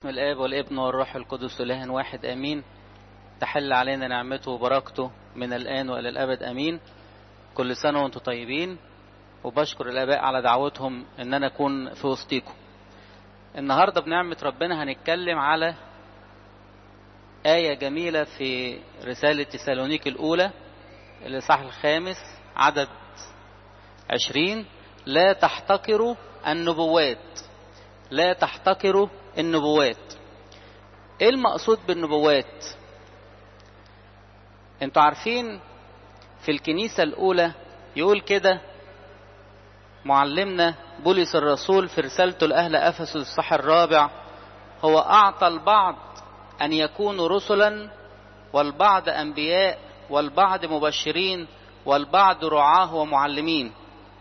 باسم الآب والابن والروح القدس إله واحد آمين تحل علينا نعمته وبركته من الآن وإلى الأبد آمين كل سنة وأنتم طيبين وبشكر الآباء على دعوتهم إن أنا أكون في وسطيكم النهاردة بنعمة ربنا هنتكلم على آية جميلة في رسالة تسالونيك الأولى الإصحاح الخامس عدد عشرين لا تحتقروا النبوات لا تحتقروا النبوات ايه المقصود بالنبوات انتوا عارفين في الكنيسة الأولى يقول كده معلمنا بولس الرسول في رسالته لأهل أفسس الصح الرابع هو أعطى البعض أن يكونوا رسلا والبعض أنبياء والبعض مبشرين والبعض رعاه ومعلمين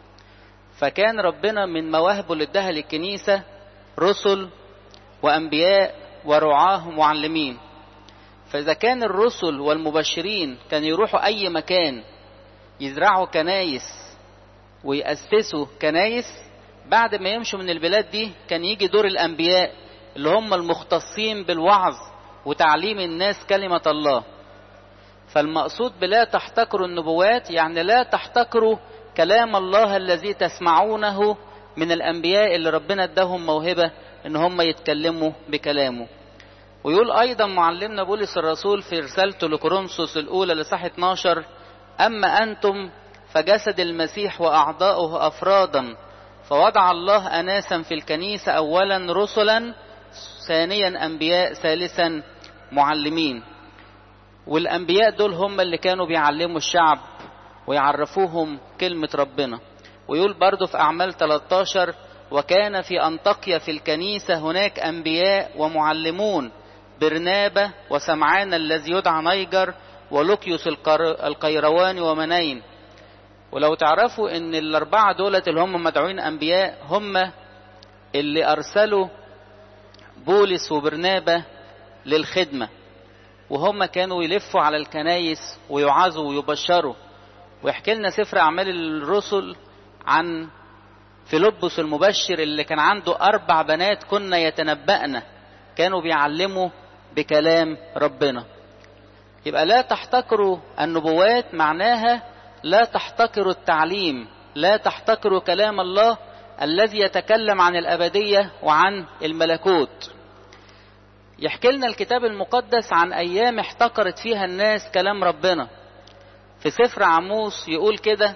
فكان ربنا من مواهبه اللي اداها للكنيسة رسل وأنبياء ورعاه معلمين فإذا كان الرسل والمبشرين كان يروحوا أي مكان يزرعوا كنايس ويأسسوا كنايس بعد ما يمشوا من البلاد دي كان يجي دور الأنبياء اللي هم المختصين بالوعظ وتعليم الناس كلمة الله فالمقصود بلا تحتقروا النبوات يعني لا تحتقروا كلام الله الذي تسمعونه من الأنبياء اللي ربنا اداهم موهبة ان هم يتكلموا بكلامه ويقول أيضا معلمنا بولس الرسول في رسالته لكورنثوس الأولى لصح 12 أما أنتم فجسد المسيح وأعضاؤه أفرادا فوضع الله أناسا في الكنيسة أولا رسلا ثانيا أنبياء ثالثا معلمين والأنبياء دول هم اللي كانوا بيعلموا الشعب ويعرفوهم كلمة ربنا ويقول برضو في أعمال 13 وكان في أنطاكيا في الكنيسة هناك أنبياء ومعلمون برنابة وسمعان الذي يدعى نيجر ولوكيوس القيرواني ومنين ولو تعرفوا ان الاربعة دولت اللي هم مدعوين انبياء هم اللي ارسلوا بولس وبرنابة للخدمة وهم كانوا يلفوا على الكنايس ويعظوا ويبشروا ويحكي لنا سفر اعمال الرسل عن فيلبس المبشر اللي كان عنده اربع بنات كنا يتنبأنا كانوا بيعلموا بكلام ربنا يبقى لا تحتقروا النبوات معناها لا تحتقروا التعليم لا تحتقروا كلام الله الذي يتكلم عن الأبدية وعن الملكوت يحكي لنا الكتاب المقدس عن أيام احتقرت فيها الناس كلام ربنا في سفر عموس يقول كده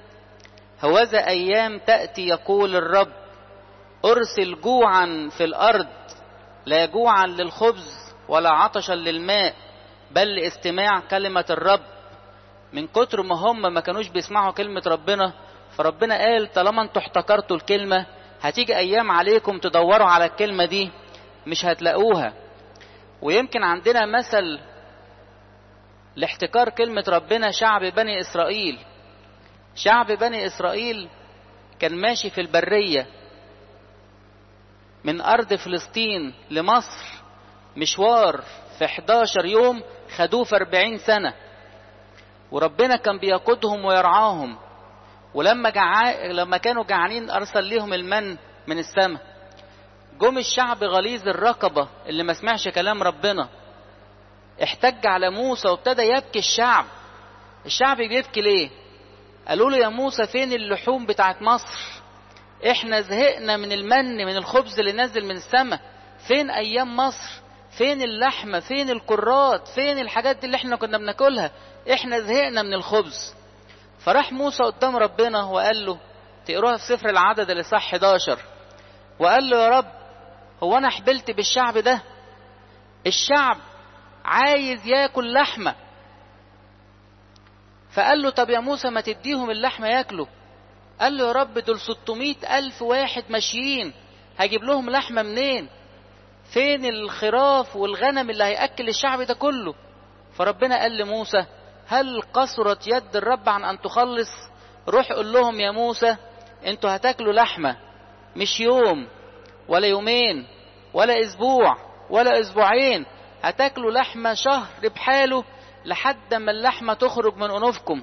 هوذا أيام تأتي يقول الرب أرسل جوعا في الأرض لا جوعا للخبز ولا عطشا للماء بل لاستماع كلمة الرب من كتر ما هم ما كانوش بيسمعوا كلمة ربنا فربنا قال طالما انتوا احتكرتوا الكلمة هتيجي أيام عليكم تدوروا على الكلمة دي مش هتلاقوها ويمكن عندنا مثل لاحتكار كلمة ربنا شعب بني إسرائيل شعب بني إسرائيل كان ماشي في البرية من أرض فلسطين لمصر مشوار في 11 يوم خدوه في 40 سنة وربنا كان بيقودهم ويرعاهم ولما جعا... لما كانوا جعانين أرسل ليهم المن من السماء جم الشعب غليظ الرقبة اللي ما سمعش كلام ربنا احتج على موسى وابتدى يبكي الشعب الشعب بيبكي ليه قالوا له يا موسى فين اللحوم بتاعت مصر احنا زهقنا من المن من الخبز اللي نازل من السماء فين ايام مصر فين اللحمة فين الكرات فين الحاجات دي اللي احنا كنا بناكلها احنا زهقنا من الخبز فراح موسى قدام ربنا وقال له تقروها في سفر العدد اللي صح 11 وقال له يا رب هو انا حبلت بالشعب ده الشعب عايز ياكل لحمة فقال له طب يا موسى ما تديهم اللحمة ياكلوا قال له يا رب دول 600 ألف واحد ماشيين هجيب لهم لحمة منين فين الخراف والغنم اللي هيأكل الشعب ده كله فربنا قال لموسى هل قصرت يد الرب عن أن تخلص روح قول لهم يا موسى انتوا هتاكلوا لحمة مش يوم ولا يومين ولا أسبوع ولا أسبوعين هتاكلوا لحمة شهر بحاله لحد ما اللحمة تخرج من أنوفكم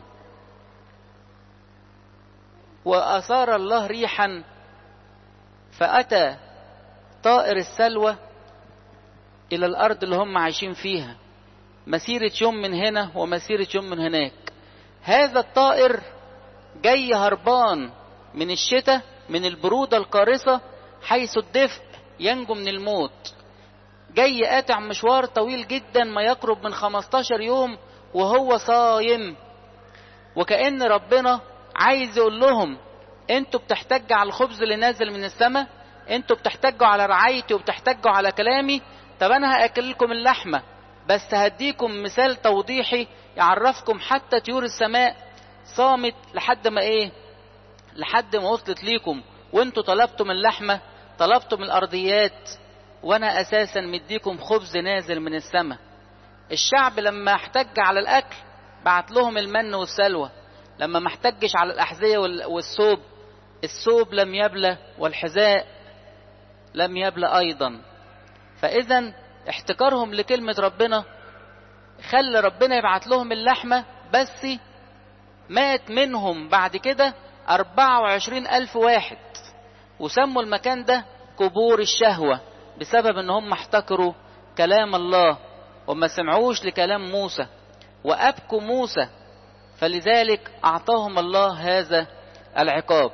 وأثار الله ريحا فأتى طائر السلوى إلى الأرض اللي هم عايشين فيها مسيرة يوم من هنا ومسيرة يوم من هناك هذا الطائر جاي هربان من الشتاء من البرودة القارصة حيث الدفء ينجو من الموت جاي قاطع مشوار طويل جدا ما يقرب من 15 يوم وهو صايم وكأن ربنا عايز يقول لهم انتوا بتحتجوا على الخبز اللي نازل من السماء انتوا بتحتجوا على رعايتي وبتحتجوا على كلامي طب انا هاكل لكم اللحمه بس هديكم مثال توضيحي يعرفكم حتى طيور السماء صامت لحد ما ايه لحد ما وصلت ليكم وانتوا طلبتم اللحمه طلبتم الارضيات وانا اساسا مديكم خبز نازل من السماء الشعب لما احتج على الاكل بعت لهم المن والسلوى لما ما احتجش على الاحذيه والثوب الثوب لم يبلى والحذاء لم يبلى ايضا فاذا احتكارهم لكلمه ربنا خلى ربنا يبعت لهم اللحمه بس مات منهم بعد كده 24 ألف واحد وسموا المكان ده قبور الشهوة بسبب ان هم احتكروا كلام الله وما سمعوش لكلام موسى وأبكوا موسى فلذلك أعطاهم الله هذا العقاب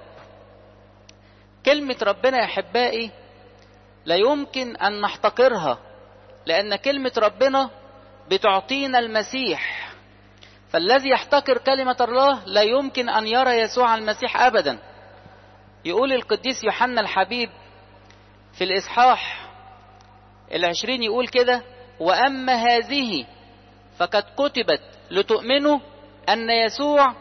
كلمة ربنا يا أحبائي لا يمكن أن نحتقرها لأن كلمة ربنا بتعطينا المسيح فالذي يحتقر كلمة الله لا يمكن أن يرى يسوع المسيح أبدا يقول القديس يوحنا الحبيب في الإصحاح العشرين يقول كده وأما هذه فقد كتبت لتؤمنوا أن يسوع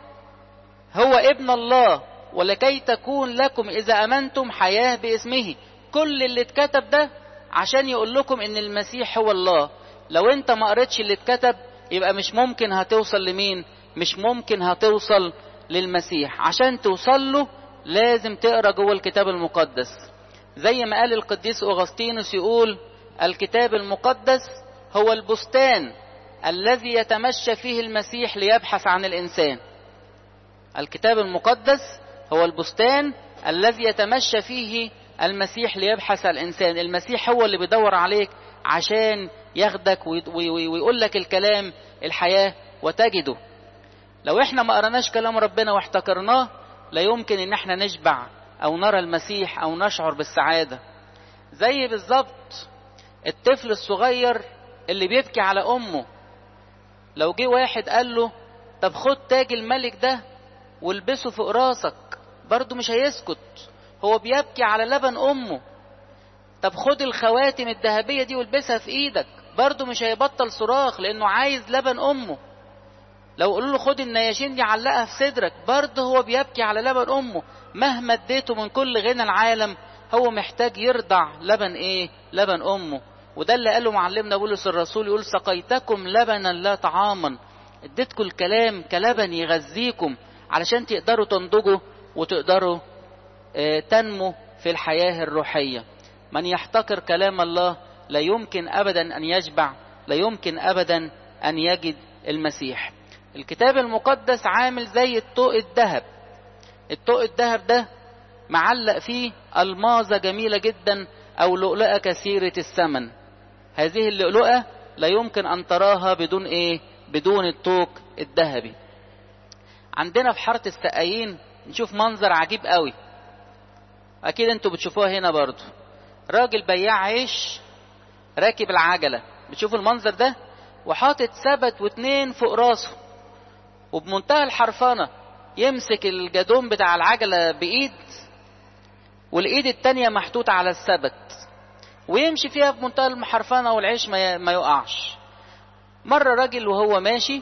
هو ابن الله ولكي تكون لكم إذا أمنتم حياة باسمه كل اللي اتكتب ده عشان يقول لكم إن المسيح هو الله لو أنت ما قريتش اللي اتكتب يبقى مش ممكن هتوصل لمين مش ممكن هتوصل للمسيح عشان توصل له لازم تقرا جوه الكتاب المقدس زي ما قال القديس أغسطينوس يقول الكتاب المقدس هو البستان الذي يتمشى فيه المسيح ليبحث عن الإنسان الكتاب المقدس هو البستان الذي يتمشى فيه المسيح ليبحث عن الإنسان المسيح هو اللي بيدور عليك عشان ياخدك ويقول لك الكلام الحياة وتجده لو احنا ما قرناش كلام ربنا واحتكرناه لا يمكن ان احنا نشبع او نرى المسيح او نشعر بالسعادة زي بالظبط الطفل الصغير اللي بيبكي على امه لو جه واحد قال له طب خد تاج الملك ده والبسه فوق راسك برضه مش هيسكت هو بيبكي على لبن امه طب خد الخواتم الذهبيه دي والبسها في ايدك برضه مش هيبطل صراخ لانه عايز لبن امه لو قالوا له خد النياشين دي علقها في صدرك برضه هو بيبكي على لبن امه مهما اديته من كل غنى العالم هو محتاج يرضع لبن ايه لبن امه وده اللي قاله معلمنا بولس الرسول يقول سقيتكم لبنا لا طعاما اديتكم الكلام كلبن يغذيكم علشان تقدروا تنضجوا وتقدروا اه تنموا في الحياة الروحية من يحتقر كلام الله لا يمكن ابدا ان يشبع لا يمكن ابدا ان يجد المسيح الكتاب المقدس عامل زي الطوق الذهب الطوق الذهب ده معلق فيه الماظه جميله جدا او لؤلؤه كثيره الثمن هذه اللؤلؤه لا يمكن ان تراها بدون ايه بدون الطوق الذهبي عندنا في حاره السقايين نشوف منظر عجيب قوي اكيد انتوا بتشوفوها هنا برضو راجل بياع عيش راكب العجله بتشوفوا المنظر ده وحاطط سبت واتنين فوق راسه وبمنتهى الحرفنه يمسك الجدون بتاع العجله بايد والايد التانية محطوطة على السبت ويمشي فيها بمنتهى المحرفنة والعيش ما يقعش مرة راجل وهو ماشي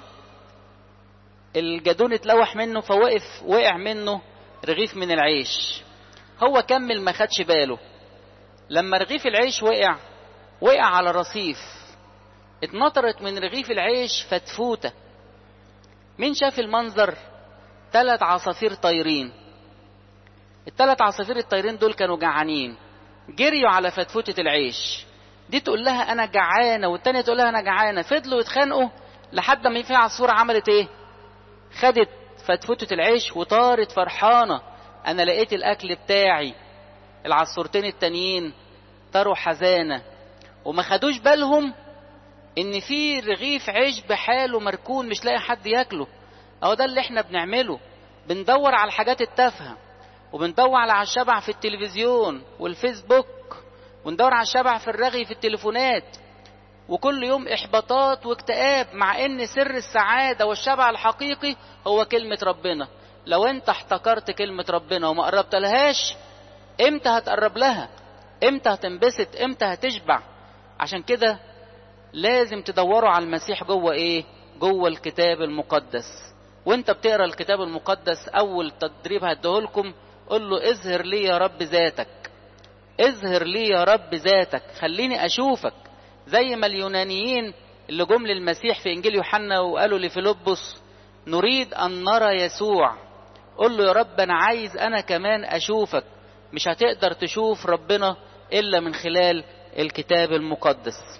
الجدون اتلوح منه فوقف وقع منه رغيف من العيش هو كمل ما خدش باله لما رغيف العيش وقع وقع على رصيف اتنطرت من رغيف العيش فتفوتة مين شاف المنظر ثلاث عصافير طايرين الثلاث عصافير الطايرين دول كانوا جعانين جريوا على فتفوتة العيش دي تقول لها انا جعانة والتانية تقول لها انا جعانة فضلوا يتخانقوا لحد ما في عصفورة عملت ايه خدت فتفوتة العيش وطارت فرحانة انا لقيت الاكل بتاعي العصفورتين التانيين طاروا حزانة وما خدوش بالهم ان في رغيف عيش بحاله مركون مش لاقي حد ياكله اهو ده اللي احنا بنعمله بندور على الحاجات التافهه وبندور على الشبع في التلفزيون والفيسبوك وندور على الشبع في الرغي في التليفونات وكل يوم احباطات واكتئاب مع ان سر السعاده والشبع الحقيقي هو كلمه ربنا لو انت احتكرت كلمه ربنا وما قربت لهاش امتى هتقرب لها امتى هتنبسط امتى هتشبع عشان كده لازم تدوروا على المسيح جوه ايه جوه الكتاب المقدس وانت بتقرا الكتاب المقدس اول تدريب هديهولكم قول له اظهر لي يا رب ذاتك اظهر لي يا رب ذاتك خليني اشوفك زي ما اليونانيين اللي جم للمسيح في انجيل يوحنا وقالوا لفيلبس نريد ان نرى يسوع قول له يا رب انا عايز انا كمان اشوفك مش هتقدر تشوف ربنا الا من خلال الكتاب المقدس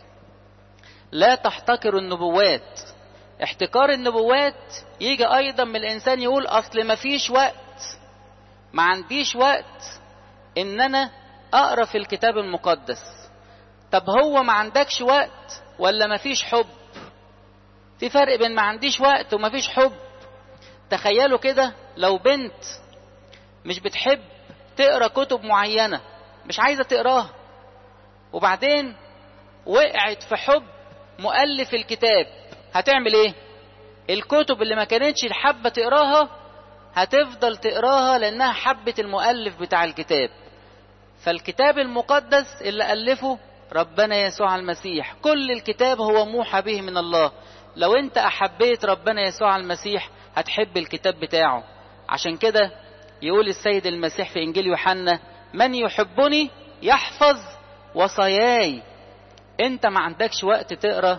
لا تحتقر النبوات احتكار النبوات يجي ايضا من الانسان يقول اصل ما فيش وقت ما عنديش وقت ان انا اقرا في الكتاب المقدس طب هو ما عندكش وقت ولا ما فيش حب في فرق بين ما عنديش وقت وما فيش حب تخيلوا كده لو بنت مش بتحب تقرا كتب معينه مش عايزه تقراها وبعدين وقعت في حب مؤلف الكتاب هتعمل ايه الكتب اللي ما كانتش حابه تقراها هتفضل تقراها لانها حبت المؤلف بتاع الكتاب فالكتاب المقدس اللي الفه ربنا يسوع المسيح كل الكتاب هو موحى به من الله لو انت احبيت ربنا يسوع المسيح هتحب الكتاب بتاعه عشان كده يقول السيد المسيح في انجيل يوحنا من يحبني يحفظ وصاياي انت ما عندكش وقت تقرا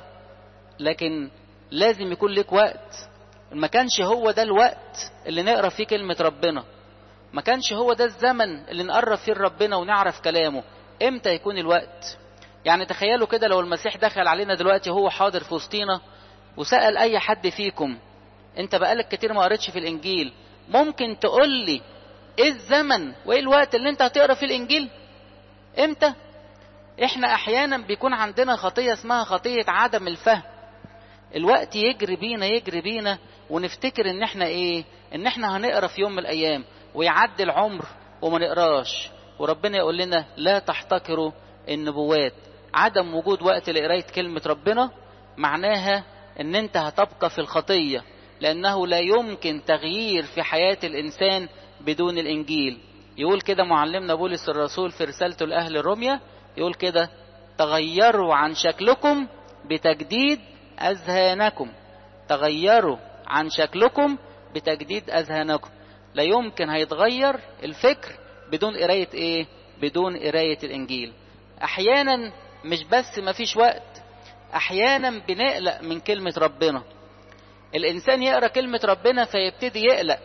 لكن لازم يكون لك وقت ما كانش هو ده الوقت اللي نقرا فيه كلمه ربنا ما كانش هو ده الزمن اللي نقرب فيه ربنا ونعرف كلامه امتى يكون الوقت يعني تخيلوا كده لو المسيح دخل علينا دلوقتي هو حاضر في وسطينا وسأل أي حد فيكم أنت بقالك كتير ما قريتش في الإنجيل ممكن تقول لي إيه الزمن وإيه الوقت اللي أنت هتقرا فيه الإنجيل؟ إمتى؟ إحنا أحيانا بيكون عندنا خطية اسمها خطية عدم الفهم الوقت يجري بينا يجري بينا ونفتكر إن إحنا إيه؟ إن إحنا هنقرا في يوم من الأيام ويعدي العمر وما نقراش وربنا يقول لنا لا تحتكروا النبوات عدم وجود وقت لقراية كلمة ربنا معناها ان انت هتبقى في الخطية لانه لا يمكن تغيير في حياة الانسان بدون الانجيل يقول كده معلمنا بولس الرسول في رسالته لاهل روميا يقول كده تغيروا عن شكلكم بتجديد اذهانكم تغيروا عن شكلكم بتجديد اذهانكم لا يمكن هيتغير الفكر بدون قراية ايه بدون قراية الانجيل احيانا مش بس مفيش وقت احيانا بنقلق من كلمة ربنا الانسان يقرا كلمة ربنا فيبتدي يقلق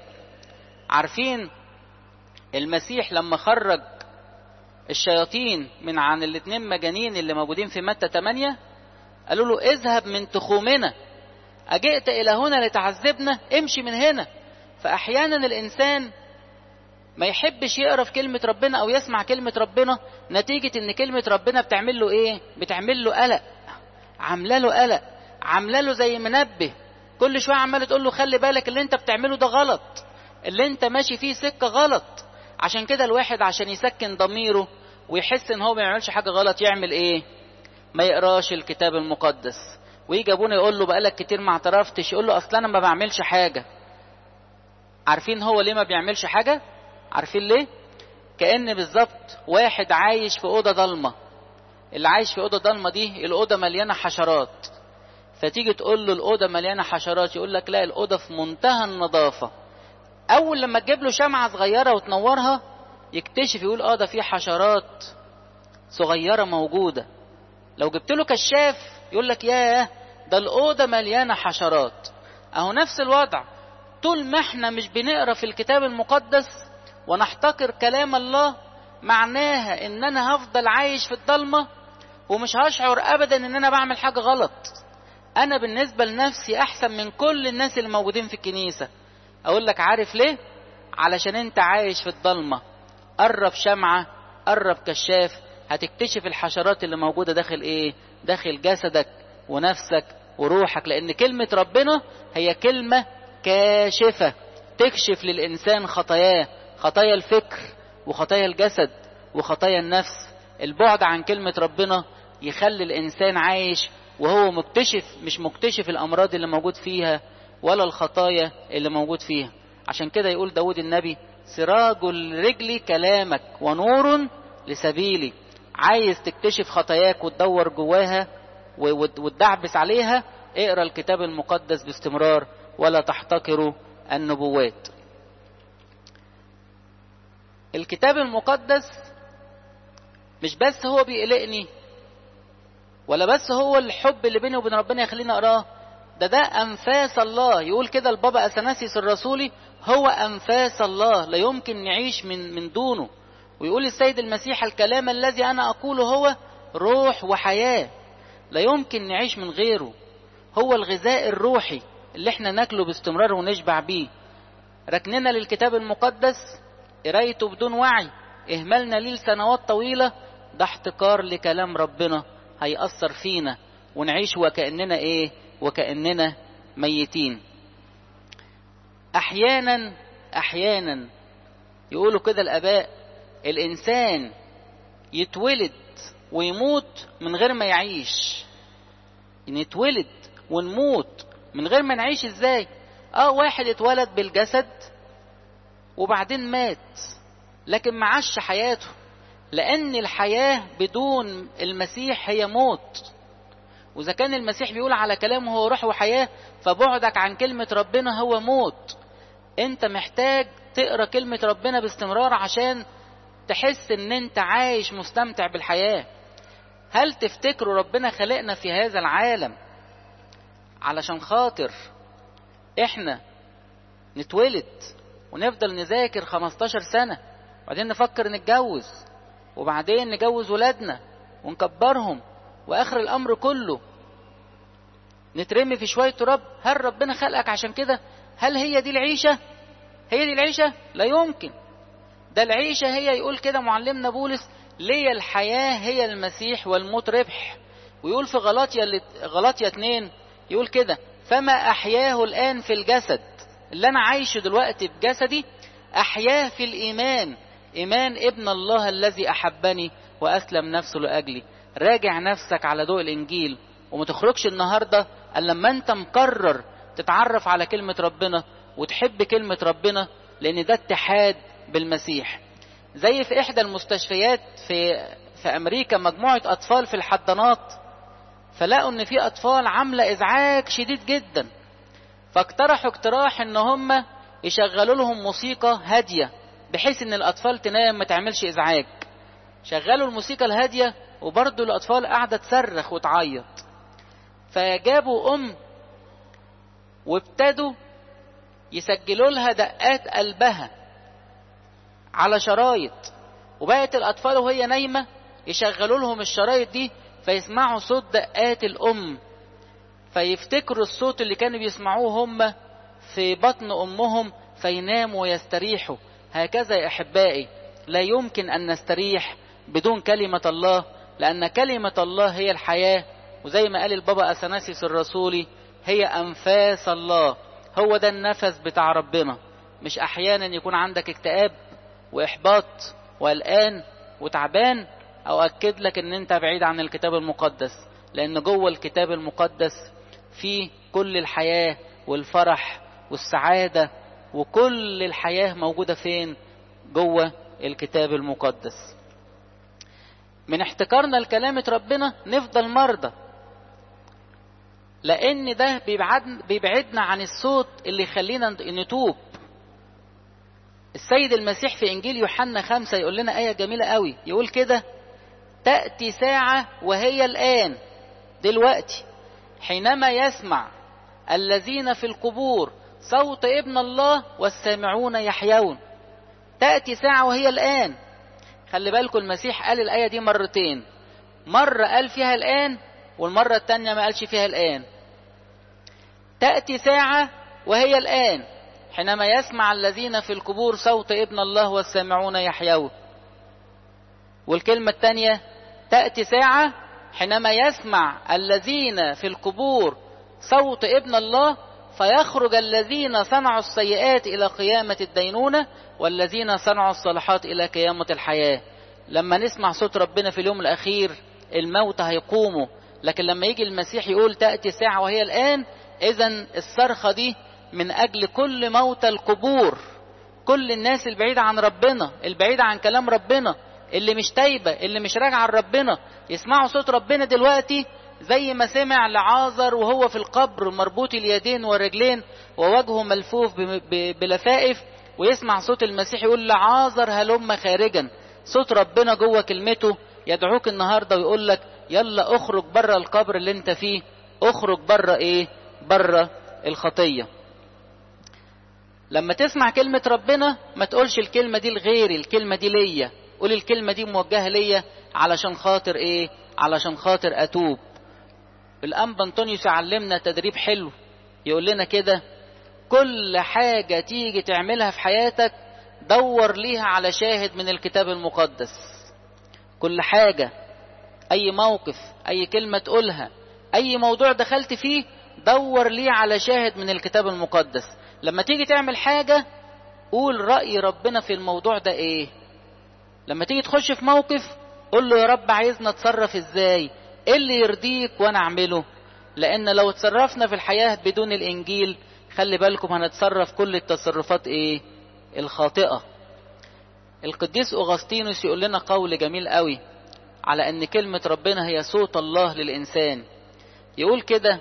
عارفين المسيح لما خرج الشياطين من عن الاتنين مجانين اللي موجودين في متى 8 قالوا له اذهب من تخومنا اجئت الى هنا لتعذبنا امشي من هنا فاحيانا الانسان ما يحبش يقرا في كلمة ربنا أو يسمع كلمة ربنا نتيجة إن كلمة ربنا بتعمل له إيه؟ بتعمل له قلق عاملة له قلق عاملة له زي منبه كل شوية عمالة تقول له خلي بالك اللي أنت بتعمله ده غلط اللي أنت ماشي فيه سكة غلط عشان كده الواحد عشان يسكن ضميره ويحس إن هو ما يعملش حاجة غلط يعمل إيه؟ ما يقراش الكتاب المقدس ويجي أبونا يقول له بقالك كتير ما اعترفتش يقول له أصل أنا ما بعملش حاجة عارفين هو ليه ما بيعملش حاجة؟ عارفين ليه؟ كأن بالظبط واحد عايش في أوضة ضلمة اللي عايش في أوضة ضلمة دي الأوضة مليانة حشرات فتيجي تقول له الأوضة مليانة حشرات يقول لك لا الأوضة في منتهى النظافة أول لما تجيب له شمعة صغيرة وتنورها يكتشف يقول اه ده في حشرات صغيرة موجودة لو جبت له كشاف يقول لك ياه ده الأوضة مليانة حشرات أهو نفس الوضع طول ما احنا مش بنقرا في الكتاب المقدس ونحتقر كلام الله معناها ان انا هفضل عايش في الضلمه ومش هشعر ابدا ان انا بعمل حاجه غلط انا بالنسبه لنفسي احسن من كل الناس اللي موجودين في الكنيسه اقول لك عارف ليه علشان انت عايش في الضلمه قرب شمعه قرب كشاف هتكتشف الحشرات اللي موجودة داخل ايه داخل جسدك ونفسك وروحك لان كلمة ربنا هي كلمة كاشفة تكشف للإنسان خطاياه خطايا الفكر وخطايا الجسد وخطايا النفس البعد عن كلمة ربنا يخلي الإنسان عايش وهو مكتشف مش مكتشف الأمراض اللي موجود فيها ولا الخطايا اللي موجود فيها عشان كده يقول داود النبي سراج الرجل كلامك ونور لسبيلي عايز تكتشف خطاياك وتدور جواها وتدعبس عليها اقرا الكتاب المقدس باستمرار ولا تحتقروا النبوات الكتاب المقدس مش بس هو بيقلقني ولا بس هو الحب اللي بيني وبين ربنا يخليني اقراه ده ده انفاس الله يقول كده البابا اثناسيس الرسولي هو انفاس الله لا يمكن نعيش من من دونه ويقول السيد المسيح الكلام الذي انا اقوله هو روح وحياه لا يمكن نعيش من غيره هو الغذاء الروحي اللي احنا ناكله باستمرار ونشبع بيه ركننا للكتاب المقدس قرايته بدون وعي اهملنا ليه لسنوات طويلة ده احتكار لكلام ربنا هيأثر فينا ونعيش وكأننا ايه وكأننا ميتين احيانا احيانا يقولوا كده الاباء الانسان يتولد ويموت من غير ما يعيش نتولد ونموت من غير ما نعيش ازاي اه واحد اتولد بالجسد وبعدين مات لكن ما عاش حياته لان الحياة بدون المسيح هي موت واذا كان المسيح بيقول على كلامه هو روح وحياة فبعدك عن كلمة ربنا هو موت انت محتاج تقرا كلمة ربنا باستمرار عشان تحس ان انت عايش مستمتع بالحياة هل تفتكروا ربنا خلقنا في هذا العالم علشان خاطر احنا نتولد ونفضل نذاكر 15 سنة وبعدين نفكر نتجوز وبعدين نجوز ولادنا ونكبرهم واخر الامر كله نترمي في شوية تراب هل ربنا خلقك عشان كده هل هي دي العيشة هي دي العيشة لا يمكن ده العيشة هي يقول كده معلمنا بولس لي الحياة هي المسيح والموت ربح ويقول في غلاطيا غلاطيا 2 يقول كده فما أحياه الآن في الجسد اللي أنا عايشه دلوقتي في جسدي أحياه في الإيمان إيمان ابن الله الذي أحبني وأسلم نفسه لأجلي راجع نفسك على ضوء الإنجيل وما تخرجش النهاردة إلا لما أنت مقرر تتعرف على كلمة ربنا وتحب كلمة ربنا لأن ده اتحاد بالمسيح زي في إحدى المستشفيات في في أمريكا مجموعة أطفال في الحضانات فلقوا إن في أطفال عاملة إزعاج شديد جدا فاقترحوا اقتراح إن هم يشغلوا لهم موسيقى هادية بحيث إن الأطفال تنام ما تعملش إزعاج شغلوا الموسيقى الهادية وبرضه الأطفال قاعدة تصرخ وتعيط فجابوا أم وابتدوا يسجلوا لها دقات قلبها على شرايط وبقت الأطفال وهي نايمة يشغلوا لهم الشرايط دي فيسمعوا صوت دقات الأم فيفتكروا الصوت اللي كانوا بيسمعوه هم في بطن أمهم فيناموا ويستريحوا هكذا يا أحبائي لا يمكن أن نستريح بدون كلمة الله لأن كلمة الله هي الحياة وزي ما قال البابا أثناسيس الرسولي هي أنفاس الله هو ده النفس بتاع ربنا مش أحيانا يكون عندك اكتئاب وإحباط وقلقان وتعبان أو أكد لك إن أنت بعيد عن الكتاب المقدس لأن جوه الكتاب المقدس فيه كل الحياة والفرح والسعادة وكل الحياة موجودة فين جوه الكتاب المقدس من احتكارنا لكلامة ربنا نفضل مرضى لان ده بيبعد بيبعدنا عن الصوت اللي يخلينا نتوب السيد المسيح في انجيل يوحنا خمسة يقول لنا آية جميلة قوي يقول كده تأتي ساعة وهي الآن دلوقتي حينما يسمع الذين في القبور صوت ابن الله والسامعون يحيون تأتي ساعة وهي الآن خلي بالكم المسيح قال الآية دي مرتين مرة قال فيها الآن والمرة التانية ما قالش فيها الآن تأتي ساعة وهي الآن حينما يسمع الذين في القبور صوت ابن الله والسامعون يحيون والكلمة الثانية تأتي ساعة حينما يسمع الذين في القبور صوت ابن الله فيخرج الذين صنعوا السيئات إلى قيامة الدينونة والذين صنعوا الصالحات إلى قيامة الحياة لما نسمع صوت ربنا في اليوم الأخير الموت هيقوموا لكن لما يجي المسيح يقول تأتي ساعة وهي الآن إذا الصرخة دي من أجل كل موتى القبور كل الناس البعيدة عن ربنا البعيدة عن كلام ربنا اللي مش تايبة اللي مش راجعة لربنا يسمعوا صوت ربنا دلوقتي زي ما سمع لعازر وهو في القبر مربوط اليدين والرجلين ووجهه ملفوف بلفائف ويسمع صوت المسيح يقول لعازر هلم خارجا صوت ربنا جوه كلمته يدعوك النهارده ويقول لك يلا اخرج بره القبر اللي انت فيه اخرج بره ايه بره الخطيه لما تسمع كلمة ربنا ما تقولش الكلمة دي لغيري الكلمة دي ليا قول الكلمة دي موجهة ليا علشان خاطر ايه علشان خاطر اتوب الانبا انطونيوس علمنا تدريب حلو يقول لنا كده كل حاجة تيجي تعملها في حياتك دور ليها على شاهد من الكتاب المقدس كل حاجة اي موقف اي كلمة تقولها اي موضوع دخلت فيه دور ليه على شاهد من الكتاب المقدس لما تيجي تعمل حاجة قول رأي ربنا في الموضوع ده ايه لما تيجي تخش في موقف قول له يا رب عايزنا اتصرف ازاي ايه اللي يرضيك وانا اعمله لان لو اتصرفنا في الحياة بدون الانجيل خلي بالكم هنتصرف كل التصرفات ايه الخاطئة القديس اغسطينوس يقول لنا قول جميل قوي على ان كلمة ربنا هي صوت الله للانسان يقول كده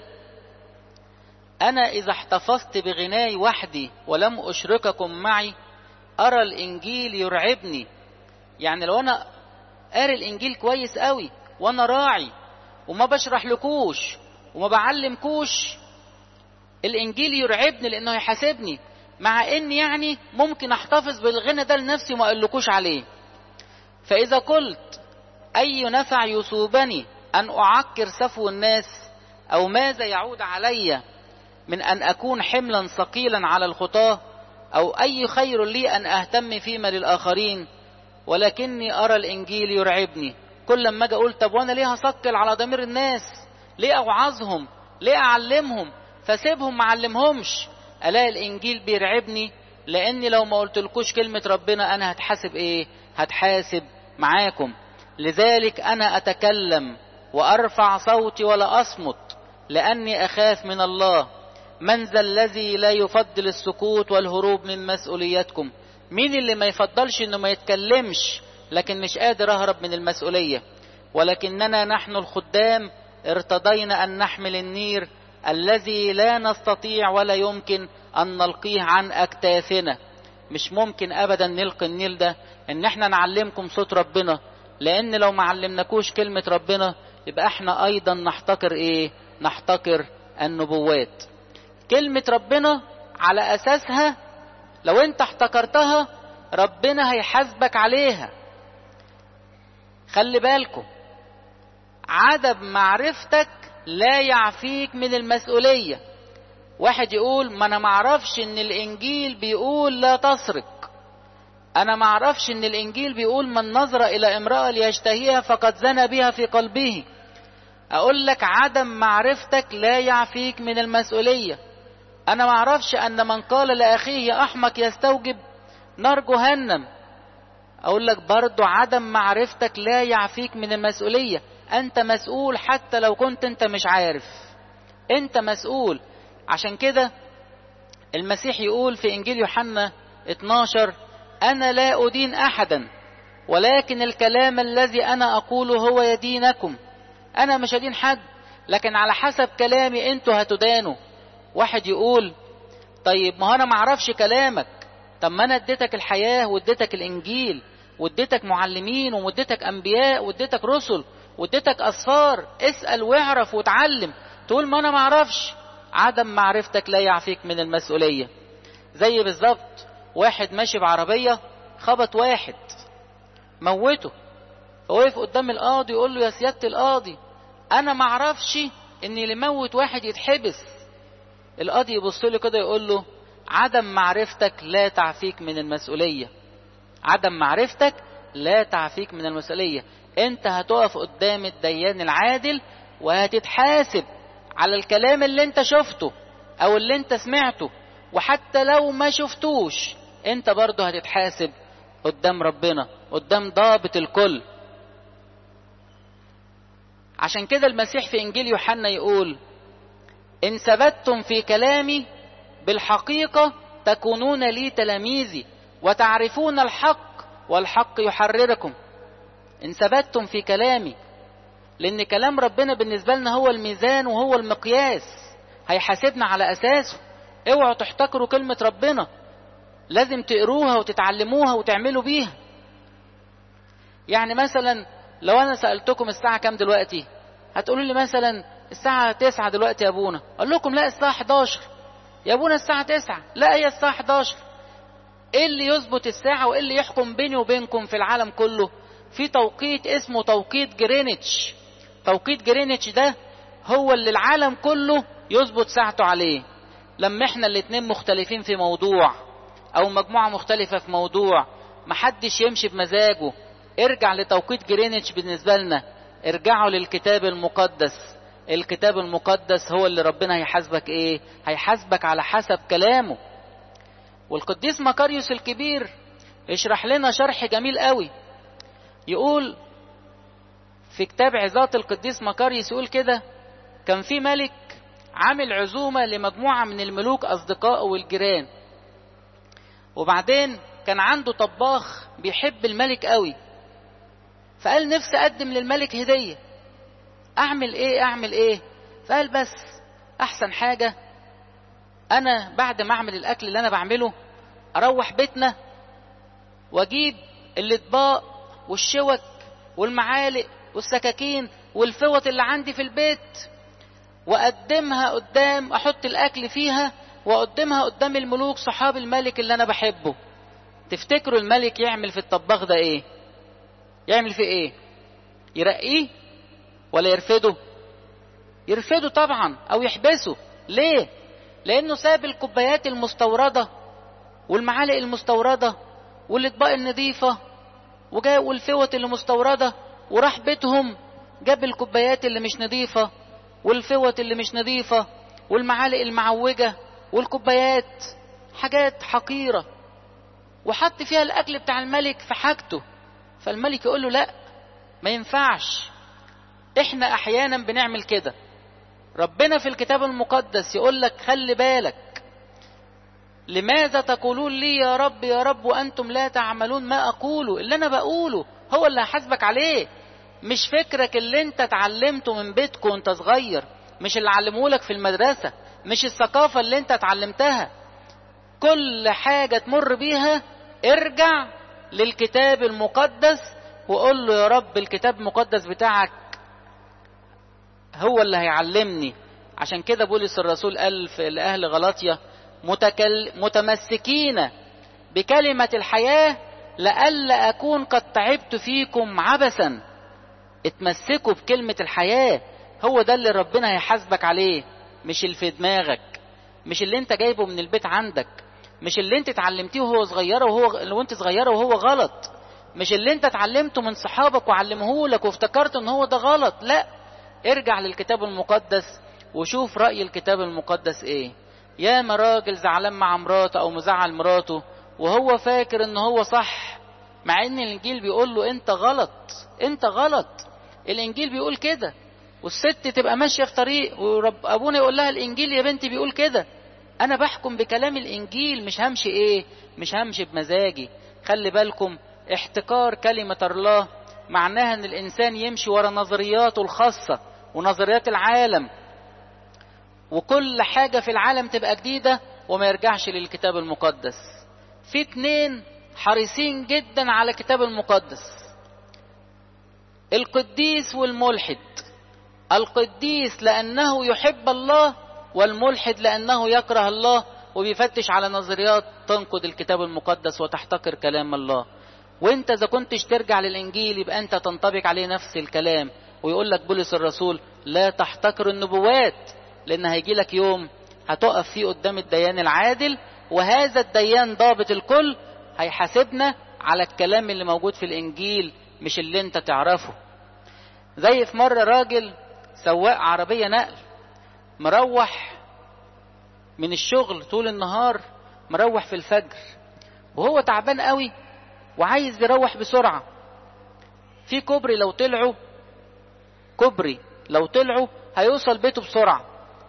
انا اذا احتفظت بغناي وحدي ولم اشرككم معي ارى الانجيل يرعبني يعني لو انا قاري الانجيل كويس قوي وانا راعي وما بشرح لكوش وما بعلمكوش الانجيل يرعبني لانه يحاسبني مع ان يعني ممكن احتفظ بالغنى ده لنفسي وما اقولكوش عليه فاذا قلت اي نفع يصوبني ان اعكر سفو الناس او ماذا يعود علي من ان اكون حملا ثقيلا على الخطاه او اي خير لي ان اهتم فيما للاخرين ولكني ارى الانجيل يرعبني كل ما اجي اقول طب وانا ليه هثقل على ضمير الناس ليه اوعظهم ليه اعلمهم فسيبهم ما اعلمهمش الاقي الانجيل بيرعبني لاني لو ما قلتلكوش كلمه ربنا انا هتحاسب ايه هتحاسب معاكم لذلك انا اتكلم وارفع صوتي ولا اصمت لاني اخاف من الله من ذا الذي لا يفضل السكوت والهروب من مسؤوليتكم مين اللي ما يفضلش انه ما يتكلمش لكن مش قادر اهرب من المسؤوليه ولكننا نحن الخدام ارتضينا ان نحمل النير الذي لا نستطيع ولا يمكن ان نلقيه عن اكتافنا مش ممكن ابدا نلقي النيل ده ان احنا نعلمكم صوت ربنا لان لو ما علمناكوش كلمه ربنا يبقى احنا ايضا نحتقر ايه نحتقر النبوات كلمه ربنا على اساسها لو انت احتقرتها ربنا هيحاسبك عليها خلي بالكم عدم معرفتك لا يعفيك من المسؤولية واحد يقول ما انا معرفش ان الانجيل بيقول لا تسرق انا معرفش ان الانجيل بيقول من نظر الى امرأة ليشتهيها فقد زنى بها في قلبه اقول لك عدم معرفتك لا يعفيك من المسؤولية انا معرفش ان من قال لاخيه يا احمق يستوجب نار جهنم اقول لك برضو عدم معرفتك لا يعفيك من المسؤولية انت مسؤول حتى لو كنت انت مش عارف انت مسؤول عشان كده المسيح يقول في انجيل يوحنا 12 انا لا ادين احدا ولكن الكلام الذي انا اقوله هو يدينكم انا مش هدين حد لكن على حسب كلامي انتوا هتدانوا واحد يقول طيب ما انا معرفش كلامك طب ما انا اديتك الحياة واديتك الانجيل واديتك معلمين واديتك انبياء واديتك رسل واديتك اسفار اسأل واعرف وتعلم تقول ما انا معرفش عدم معرفتك لا يعفيك من المسؤولية زي بالظبط واحد ماشي بعربية خبط واحد موته فوقف قدام القاضي يقول له يا سيادة القاضي انا معرفش ان اللي موت واحد يتحبس القاضي يبص له كده يقول له عدم معرفتك لا تعفيك من المسؤولية عدم معرفتك لا تعفيك من المسؤولية انت هتقف قدام الديان العادل وهتتحاسب على الكلام اللي انت شفته او اللي انت سمعته وحتى لو ما شفتوش انت برضه هتتحاسب قدام ربنا قدام ضابط الكل عشان كده المسيح في انجيل يوحنا يقول ان ثبتتم في كلامي بالحقيقه تكونون لي تلاميذي وتعرفون الحق والحق يحرركم ان ثبتتم في كلامي لان كلام ربنا بالنسبه لنا هو الميزان وهو المقياس هيحاسبنا على اساسه اوعوا تحتكروا كلمه ربنا لازم تقروها وتتعلموها وتعملوا بيها يعني مثلا لو انا سالتكم الساعه كام دلوقتي هتقولوا لي مثلا الساعه 9 دلوقتي يا ابونا اقول لكم لا الساعه 11 يا ابونا الساعه 9 لا هي الساعه 11 ايه اللي يظبط الساعه وايه اللي يحكم بيني وبينكم في العالم كله في توقيت اسمه توقيت جرينتش توقيت جرينتش ده هو اللي العالم كله يظبط ساعته عليه لما احنا الاتنين مختلفين في موضوع او مجموعة مختلفة في موضوع محدش يمشي بمزاجه ارجع لتوقيت جرينتش بالنسبة لنا ارجعوا للكتاب المقدس الكتاب المقدس هو اللي ربنا هيحاسبك ايه هيحاسبك على حسب كلامه والقديس مكاريوس الكبير يشرح لنا شرح جميل قوي يقول في كتاب عظات القديس مكاريوس يقول كده كان في ملك عامل عزومة لمجموعة من الملوك أصدقائه والجيران وبعدين كان عنده طباخ بيحب الملك قوي فقال نفسي أقدم للملك هدية أعمل إيه أعمل إيه فقال بس أحسن حاجة أنا بعد ما أعمل الأكل اللي أنا بعمله أروح بيتنا وأجيب الأطباق والشوك والمعالق والسكاكين والفوط اللي عندي في البيت واقدمها قدام احط الاكل فيها واقدمها قدام الملوك صحاب الملك اللي انا بحبه تفتكروا الملك يعمل في الطباخ ده ايه يعمل فيه ايه يرقيه ولا يرفده يرفده طبعا او يحبسه ليه لانه ساب الكوبايات المستورده والمعالق المستورده والاطباق النظيفه وجاء والفوط اللي مستورده وراح بيتهم جاب الكوبايات اللي مش نظيفه والفوط اللي مش نظيفة والمعالق المعوجة والكوبايات حاجات حقيرة وحط فيها الأكل بتاع الملك في حاجته فالملك يقول له لا ما ينفعش احنا احيانا بنعمل كده ربنا في الكتاب المقدس يقول لك خلي بالك لماذا تقولون لي يا رب يا رب وانتم لا تعملون ما اقوله اللي انا بقوله هو اللي هحاسبك عليه مش فكرك اللي انت اتعلمته من بيتك وانت صغير مش اللي علمهولك في المدرسة مش الثقافة اللي انت اتعلمتها كل حاجة تمر بيها ارجع للكتاب المقدس وقول له يا رب الكتاب المقدس بتاعك هو اللي هيعلمني عشان كده بولس الرسول قال في لأهل غلاطيا متكل متمسكين بكلمة الحياة لئلا أكون قد تعبت فيكم عبثا اتمسكوا بكلمة الحياة هو ده اللي ربنا هيحاسبك عليه مش اللي في دماغك مش اللي انت جايبه من البيت عندك مش اللي انت اتعلمتيه وهو صغيره وهو وانت صغيره وهو غلط مش اللي انت اتعلمته من صحابك وعلمهولك وافتكرت ان هو ده غلط لا ارجع للكتاب المقدس وشوف رأي الكتاب المقدس ايه يا ما راجل زعلان مع مراته او مزعل مراته وهو فاكر ان هو صح مع ان الانجيل بيقول له انت غلط انت غلط الانجيل بيقول كده والست تبقى ماشيه في طريق ورب ابونا يقول لها الانجيل يا بنتي بيقول كده انا بحكم بكلام الانجيل مش همشي ايه مش همشي بمزاجي خلي بالكم احتكار كلمه الله معناها ان الانسان يمشي ورا نظرياته الخاصه ونظريات العالم وكل حاجه في العالم تبقى جديده وما يرجعش للكتاب المقدس في اتنين حريصين جدا على الكتاب المقدس القديس والملحد القديس لأنه يحب الله والملحد لأنه يكره الله وبيفتش على نظريات تنقض الكتاب المقدس وتحتقر كلام الله وانت اذا كنتش ترجع للانجيل يبقى انت تنطبق عليه نفس الكلام ويقول لك بولس الرسول لا تحتقر النبوات لان هيجي لك يوم هتقف فيه قدام الديان العادل وهذا الديان ضابط الكل هيحاسبنا على الكلام اللي موجود في الانجيل مش اللي انت تعرفه زي في مرة راجل سواق عربية نقل مروح من الشغل طول النهار مروح في الفجر وهو تعبان قوي وعايز يروح بسرعة في كوبري لو طلعوا كوبري لو طلعوا هيوصل بيته بسرعة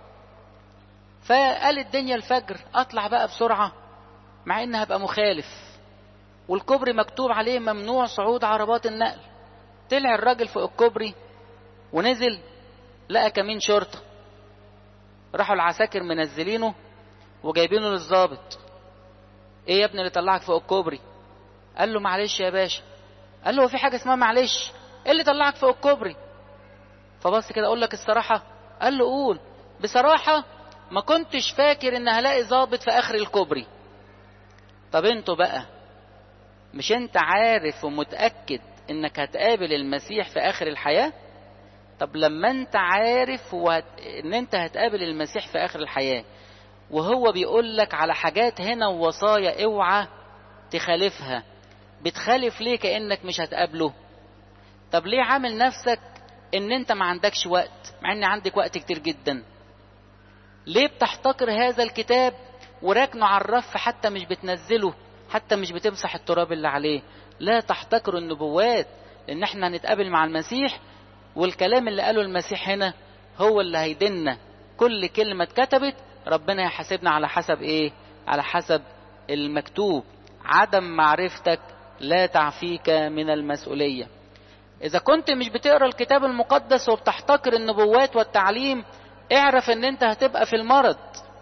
فقال الدنيا الفجر اطلع بقى بسرعة مع ان هبقى مخالف والكوبري مكتوب عليه ممنوع صعود عربات النقل طلع الراجل فوق الكوبري ونزل لقى كمين شرطة راحوا العساكر منزلينه وجايبينه للظابط ايه يا ابني اللي طلعك فوق الكوبري قال له معلش يا باشا قال له هو في حاجه اسمها معلش ايه اللي طلعك فوق الكوبري فبص كده اقول لك الصراحه قال له قول بصراحه ما كنتش فاكر ان هلاقي ظابط في اخر الكوبري طب انتوا بقى مش انت عارف ومتاكد انك هتقابل المسيح في اخر الحياه طب لما انت عارف وهت... ان انت هتقابل المسيح في اخر الحياه وهو بيقول لك على حاجات هنا ووصايا اوعى تخالفها بتخالف ليه كانك مش هتقابله طب ليه عامل نفسك ان انت ما عندكش وقت مع ان عندك وقت كتير جدا ليه بتحتقر هذا الكتاب وراكنه على الرف حتى مش بتنزله حتى مش بتمسح التراب اللي عليه لا تحتقروا النبوات لان احنا هنتقابل مع المسيح والكلام اللي قاله المسيح هنا هو اللي هيدنا كل كلمة اتكتبت ربنا يحاسبنا على حسب ايه على حسب المكتوب عدم معرفتك لا تعفيك من المسؤولية اذا كنت مش بتقرا الكتاب المقدس وبتحتقر النبوات والتعليم اعرف ان انت هتبقى في المرض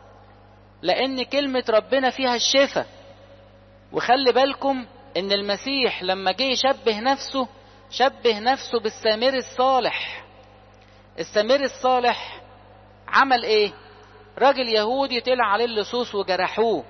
لان كلمة ربنا فيها الشفاء وخلي بالكم ان المسيح لما جه يشبه نفسه شبه نفسه بالسامر الصالح السامر الصالح عمل ايه راجل يهودي طلع عليه اللصوص وجرحوه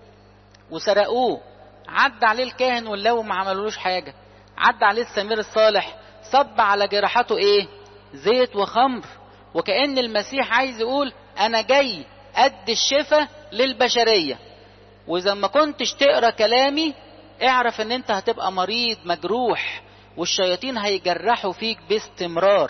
وسرقوه عدى عليه الكاهن واللو ما عملولوش حاجه عدى عليه السمير الصالح صب على جراحته ايه زيت وخمر وكأن المسيح عايز يقول انا جاي قد الشفاء للبشرية واذا ما كنتش تقرا كلامي اعرف ان انت هتبقى مريض مجروح والشياطين هيجرحوا فيك باستمرار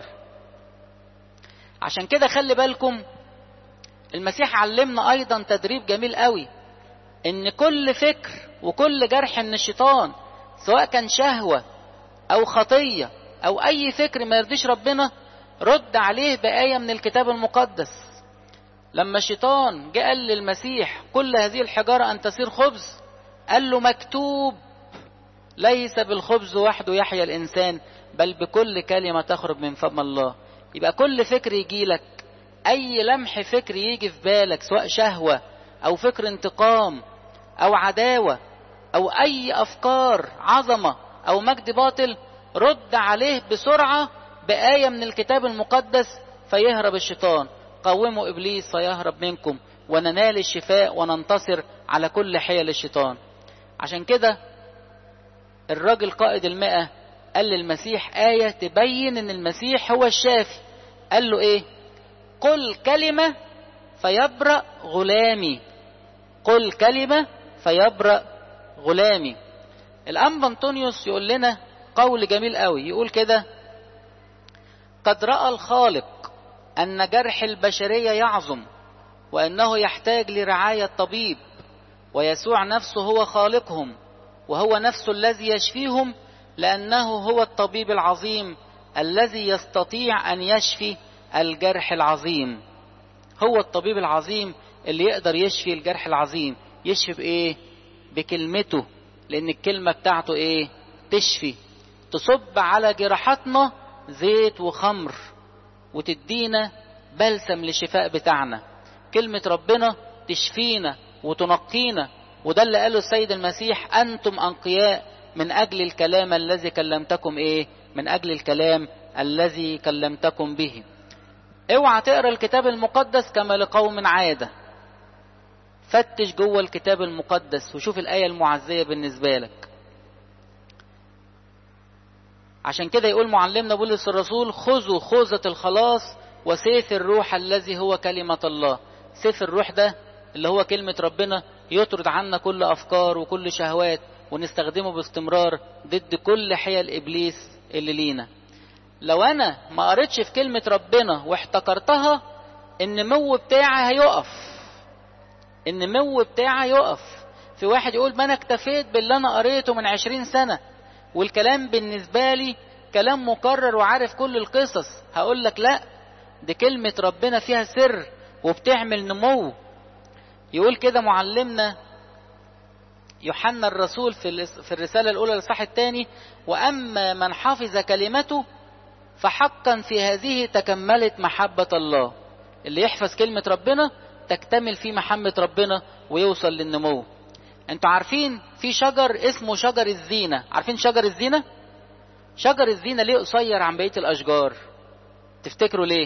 عشان كده خلي بالكم المسيح علمنا ايضا تدريب جميل قوي ان كل فكر وكل جرح من الشيطان سواء كان شهوة او خطية او اي فكر ما يرضيش ربنا رد عليه بآية من الكتاب المقدس لما الشيطان جاء قال للمسيح كل هذه الحجارة ان تصير خبز قال له مكتوب ليس بالخبز وحده يحيا الانسان بل بكل كلمة تخرج من فم الله يبقى كل فكر يجي لك اي لمح فكر يجي في بالك سواء شهوة او فكر انتقام او عداوة او اي افكار عظمة او مجد باطل رد عليه بسرعة بآية من الكتاب المقدس فيهرب الشيطان قوموا ابليس فيهرب منكم وننال الشفاء وننتصر على كل حيل الشيطان عشان كده الراجل قائد المئة قال للمسيح آية تبين ان المسيح هو الشافي قال له ايه قل كلمة فيبرأ غلامي قل كلمة فيبرأ غلامي الأنبا أنطونيوس يقول لنا قول جميل قوي يقول كده قد رأى الخالق أن جرح البشرية يعظم وأنه يحتاج لرعاية طبيب ويسوع نفسه هو خالقهم وهو نفسه الذي يشفيهم لأنه هو الطبيب العظيم الذي يستطيع أن يشفي الجرح العظيم هو الطبيب العظيم اللي يقدر يشفي الجرح العظيم يشفي بإيه بكلمته لأن الكلمة بتاعته إيه تشفي تصب على جراحاتنا زيت وخمر وتدينا بلسم للشفاء بتاعنا كلمة ربنا تشفينا وتنقينا وده اللي قاله السيد المسيح أنتم أنقياء من أجل الكلام الذي كلمتكم إيه من أجل الكلام الذي كلمتكم به اوعى تقرا الكتاب المقدس كما لقوم عاده فتش جوه الكتاب المقدس وشوف الايه المعزيه بالنسبه لك عشان كده يقول معلمنا بولس الرسول خذوا خوذة الخلاص وسيف الروح الذي هو كلمة الله سيف الروح ده اللي هو كلمة ربنا يطرد عنا كل أفكار وكل شهوات ونستخدمه باستمرار ضد كل حيل إبليس اللي لينا لو انا ما قريتش في كلمة ربنا واحتكرتها النمو بتاعي هيقف النمو بتاعي هيقف في واحد يقول ما انا اكتفيت باللي انا قريته من عشرين سنة والكلام بالنسبة لي كلام مكرر وعارف كل القصص هقول لك لا دي كلمة ربنا فيها سر وبتعمل نمو يقول كده معلمنا يوحنا الرسول في في الرسالة الأولى للصح الثاني وأما من حفظ كلمته فحقا في هذه تكملت محبة الله اللي يحفظ كلمة ربنا تكتمل في محبة ربنا ويوصل للنمو انتوا عارفين في شجر اسمه شجر الزينة عارفين شجر الزينة شجر الزينة ليه قصير عن بقية الأشجار تفتكروا ليه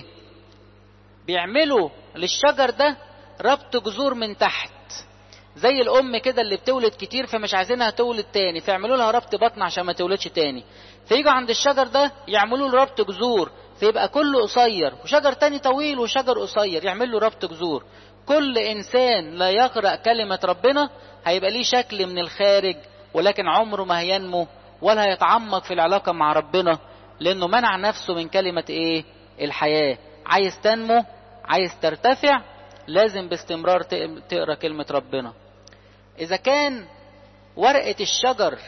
بيعملوا للشجر ده ربط جذور من تحت زي الام كده اللي بتولد كتير فمش عايزينها تولد تاني فيعملوا لها ربط بطن عشان ما تولدش تاني فيجوا عند الشجر ده يعملوا له ربط جذور فيبقى كله قصير وشجر تاني طويل وشجر قصير يعمل له ربط جذور كل انسان لا يقرا كلمه ربنا هيبقى ليه شكل من الخارج ولكن عمره ما هينمو ولا هيتعمق في العلاقه مع ربنا لانه منع نفسه من كلمه ايه الحياه عايز تنمو عايز ترتفع لازم باستمرار تقرا كلمه ربنا اذا كان ورقه الشجر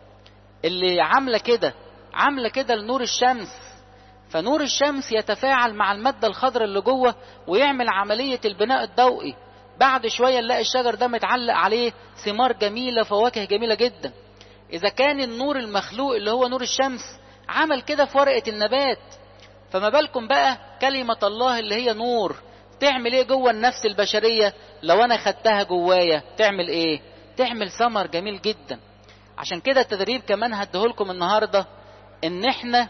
اللي عامله كده عامله كده لنور الشمس فنور الشمس يتفاعل مع الماده الخضراء اللي جوه ويعمل عمليه البناء الضوئي بعد شويه نلاقي الشجر ده متعلق عليه ثمار جميله فواكه جميله جدا اذا كان النور المخلوق اللي هو نور الشمس عمل كده في ورقه النبات فما بالكم بقى كلمه الله اللي هي نور تعمل ايه جوه النفس البشريه لو انا خدتها جوايا تعمل ايه تعمل ثمر جميل جدا عشان كده التدريب كمان هديهولكم النهارده ان احنا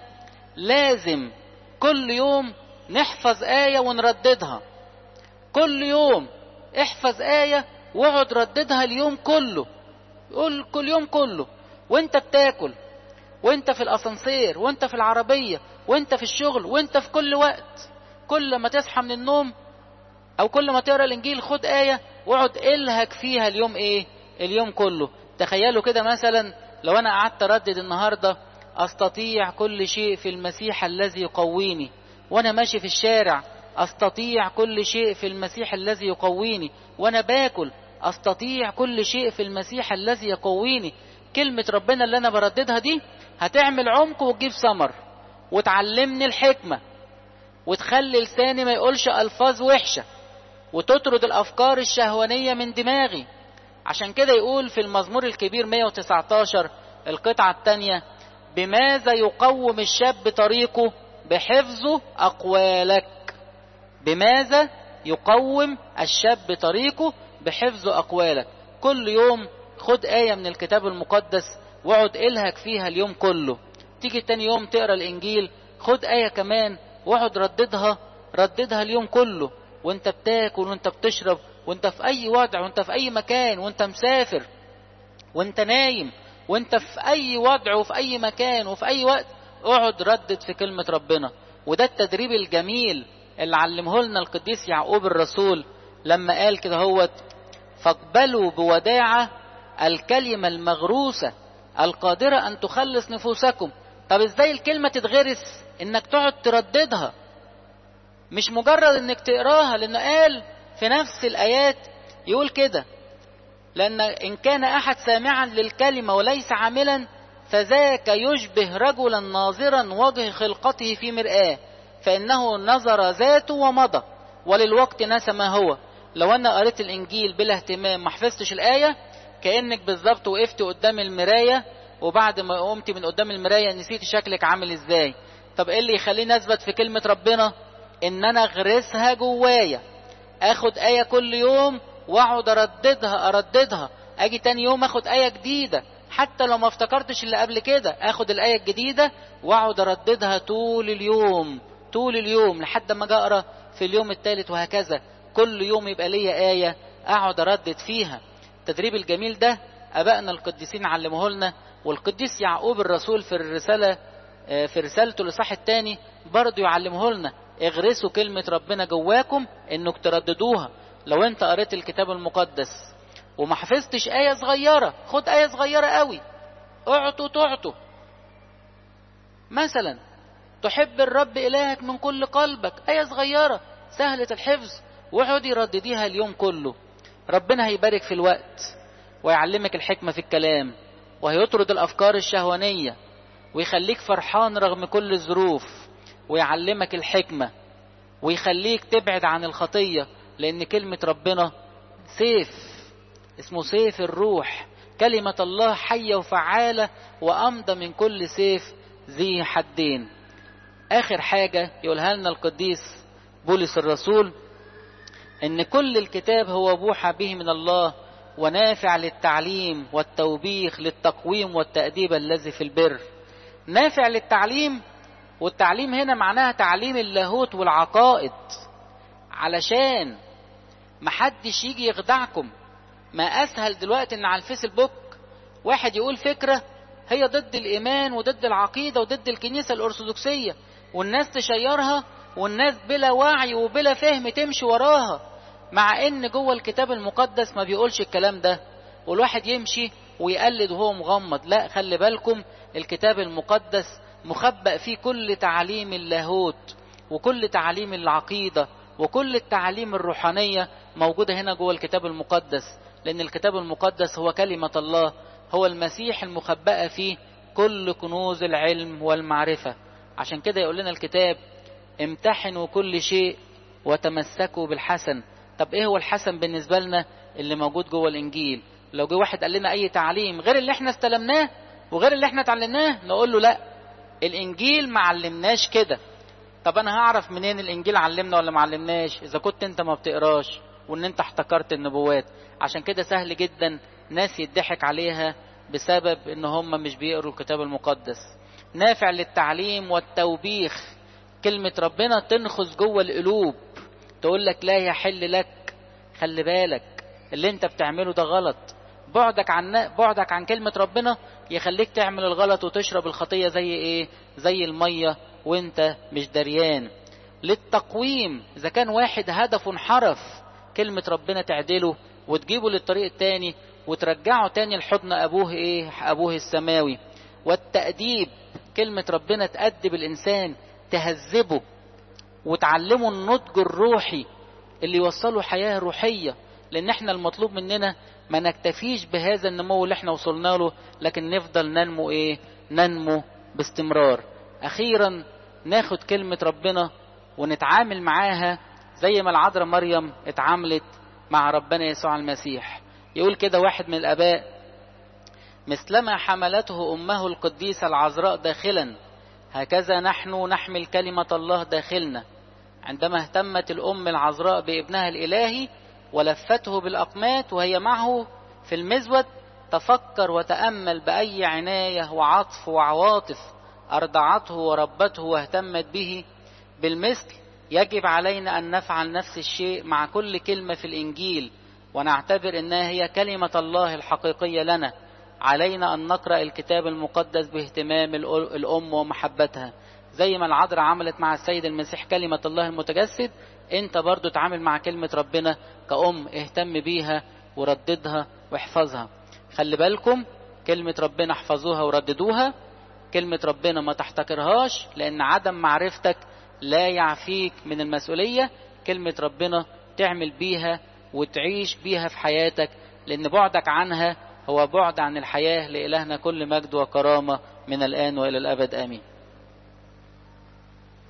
لازم كل يوم نحفظ آية ونرددها كل يوم احفظ آية واقعد رددها اليوم كله قول كل يوم كله وانت بتاكل وانت في الاسانسير وانت في العربية وانت في الشغل وانت في كل وقت كل ما تصحى من النوم او كل ما تقرا الانجيل خد آية واقعد الهك فيها اليوم ايه اليوم كله تخيلوا كده مثلا لو انا قعدت اردد النهارده استطيع كل شيء في المسيح الذي يقويني وانا ماشي في الشارع استطيع كل شيء في المسيح الذي يقويني وانا باكل استطيع كل شيء في المسيح الذي يقويني كلمة ربنا اللي انا برددها دي هتعمل عمق وتجيب ثمر وتعلمني الحكمة وتخلي لساني ما يقولش الفاظ وحشة وتطرد الافكار الشهوانية من دماغي عشان كده يقول في المزمور الكبير 119 القطعة الثانية بماذا يقوم الشاب طريقه بحفظه أقوالك بماذا يقوم الشاب طريقه بحفظ أقوالك كل يوم خد آية من الكتاب المقدس واقعد إلهك فيها اليوم كله تيجي تاني يوم تقرا الإنجيل خد آية كمان واقعد رددها رددها اليوم كله وانت بتاكل وانت بتشرب وانت في أي وضع وانت في أي مكان وانت مسافر وانت نايم وانت في اي وضع وفي اي مكان وفي اي وقت اقعد ردد في كلمة ربنا وده التدريب الجميل اللي علمه لنا القديس يعقوب الرسول لما قال كده هوت فاقبلوا بوداعة الكلمة المغروسة القادرة ان تخلص نفوسكم طب ازاي الكلمة تتغرس انك تقعد ترددها مش مجرد انك تقراها لانه قال في نفس الايات يقول كده لأن إن كان أحد سامعا للكلمة وليس عاملا فذاك يشبه رجلا ناظرا وجه خلقته في مرآة فإنه نظر ذاته ومضى وللوقت نسى ما هو لو أنا قريت الإنجيل بلا اهتمام ما حفظتش الآية كأنك بالظبط وقفت قدام المراية وبعد ما قمت من قدام المراية نسيت شكلك عامل ازاي طب ايه اللي يخليني اثبت في كلمة ربنا ان انا اغرسها جوايا اخد آية كل يوم واقعد ارددها ارددها اجي تاني يوم اخد آية جديدة حتى لو ما افتكرتش اللي قبل كده اخد الآية الجديدة واقعد ارددها طول اليوم طول اليوم لحد ما اجي اقرا في اليوم الثالث وهكذا كل يوم يبقى ليا آية اقعد اردد فيها التدريب الجميل ده ابائنا القديسين علموه لنا والقديس يعقوب الرسول في الرسالة في رسالته لصح الثاني برضه يعلمه لنا اغرسوا كلمة ربنا جواكم انك ترددوها لو انت قريت الكتاب المقدس وما حفظتش آية صغيرة خد آية صغيرة قوي اعطوا تعطوا مثلا تحب الرب إلهك من كل قلبك آية صغيرة سهلة الحفظ واقعدي ردديها اليوم كله ربنا هيبارك في الوقت ويعلمك الحكمة في الكلام وهيطرد الأفكار الشهوانية ويخليك فرحان رغم كل الظروف ويعلمك الحكمة ويخليك تبعد عن الخطية لأن كلمة ربنا سيف اسمه سيف الروح كلمة الله حية وفعالة وأمضى من كل سيف ذي حدين آخر حاجة يقولها لنا القديس بولس الرسول إن كل الكتاب هو بوحى به من الله ونافع للتعليم والتوبيخ للتقويم والتأديب الذي في البر نافع للتعليم والتعليم هنا معناها تعليم اللاهوت والعقائد علشان محدش يجي يخدعكم ما اسهل دلوقتي ان على الفيسبوك واحد يقول فكرة هي ضد الايمان وضد العقيدة وضد الكنيسة الارثوذكسية والناس تشيرها والناس بلا وعي وبلا فهم تمشي وراها مع ان جوه الكتاب المقدس ما بيقولش الكلام ده والواحد يمشي ويقلد وهو مغمض لا خلي بالكم الكتاب المقدس مخبأ فيه كل تعاليم اللاهوت وكل تعاليم العقيدة وكل التعاليم الروحانية موجودة هنا جوه الكتاب المقدس لأن الكتاب المقدس هو كلمة الله هو المسيح المخبأة فيه كل كنوز العلم والمعرفة عشان كده يقول لنا الكتاب امتحنوا كل شيء وتمسكوا بالحسن طب ايه هو الحسن بالنسبة لنا اللي موجود جوه الانجيل لو جه واحد قال لنا اي تعليم غير اللي احنا استلمناه وغير اللي احنا اتعلمناه نقول له لا الانجيل ما علمناش كده طب انا هعرف منين الانجيل علمنا ولا ما علمناش اذا كنت انت ما بتقراش وان انت احتكرت النبوات عشان كده سهل جدا ناس يضحك عليها بسبب ان هم مش بيقروا الكتاب المقدس نافع للتعليم والتوبيخ كلمة ربنا تنخز جوه القلوب تقول لك لا يحل لك خلي بالك اللي انت بتعمله ده غلط بعدك عن بعدك عن كلمة ربنا يخليك تعمل الغلط وتشرب الخطية زي ايه زي المية وانت مش دريان للتقويم اذا كان واحد هدفه انحرف كلمة ربنا تعدله وتجيبه للطريق التاني وترجعه تاني لحضن ابوه ايه ابوه السماوي والتأديب كلمة ربنا تأدب الانسان تهذبه وتعلمه النضج الروحي اللي يوصله حياة روحية لان احنا المطلوب مننا ما نكتفيش بهذا النمو اللي احنا وصلنا له لكن نفضل ننمو ايه ننمو باستمرار اخيرا ناخد كلمة ربنا ونتعامل معاها زي ما العذراء مريم اتعاملت مع ربنا يسوع المسيح يقول كده واحد من الاباء مثلما حملته امه القديسة العذراء داخلا هكذا نحن نحمل كلمة الله داخلنا عندما اهتمت الام العذراء بابنها الالهي ولفته بالأقمات وهي معه في المزود تفكر وتأمل بأي عناية وعطف وعواطف أرضعته وربته واهتمت به بالمثل يجب علينا أن نفعل نفس الشيء مع كل كلمة في الإنجيل ونعتبر أنها هي كلمة الله الحقيقية لنا علينا أن نقرأ الكتاب المقدس باهتمام الأم ومحبتها زي ما العذراء عملت مع السيد المسيح كلمة الله المتجسد انت برضو تعامل مع كلمة ربنا كأم اهتم بيها ورددها واحفظها خلي بالكم كلمة ربنا احفظوها ورددوها كلمة ربنا ما تحتكرهاش لأن عدم معرفتك لا يعفيك من المسؤولية كلمة ربنا تعمل بيها وتعيش بيها في حياتك لأن بعدك عنها هو بعد عن الحياة لإلهنا كل مجد وكرامة من الآن وإلى الأبد آمين